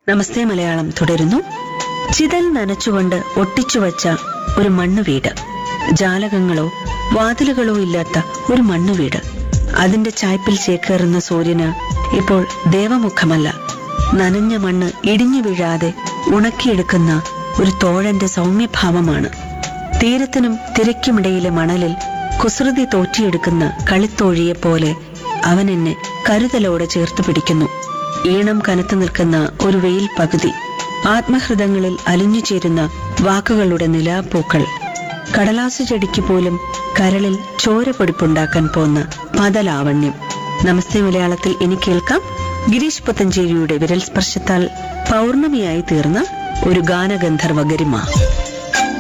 നമസ്തേ മലയാളം തുടരുന്നു ചിതൽ നനച്ചുകൊണ്ട് ഒട്ടിച്ചുവച്ച ഒരു മണ്ണുവീട് ജാലകങ്ങളോ വാതിലുകളോ ഇല്ലാത്ത ഒരു മണ്ണുവീട് അതിന്റെ ചായ്പിൽ ചേക്കേറുന്ന സൂര്യന് ഇപ്പോൾ ദേവമുഖമല്ല നനഞ്ഞ മണ്ണ് ഇടിഞ്ഞു വീഴാതെ ഉണക്കിയെടുക്കുന്ന ഒരു തോഴന്റെ സൗമ്യഭാവമാണ് തീരത്തിനും തിരക്കുമിടയിലെ മണലിൽ കുസൃതി തോറ്റിയെടുക്കുന്ന കളിത്തോഴിയെ പോലെ അവൻ എന്നെ കരുതലോടെ ചേർത്ത് പിടിക്കുന്നു ഈണം കനത്തു നിൽക്കുന്ന ഒരു വെയിൽ പകുതി ആത്മഹൃദങ്ങളിൽ അലിഞ്ഞു ചേരുന്ന വാക്കുകളുടെ നിലാപ്പൂക്കൾ കടലാസു ചെടിക്ക് പോലും കരളിൽ ചോര പൊടിപ്പുണ്ടാക്കാൻ പോന്ന പദലാവണ്യം നമസ്തേ മലയാളത്തിൽ ഇനി കേൾക്കാം ഗിരീഷ് പുത്തഞ്ചേരിയുടെ വിരൽ സ്പർശത്താൽ പൗർണമിയായി തീർന്ന ഒരു ഗാനഗന്ധർവ ഗരിമ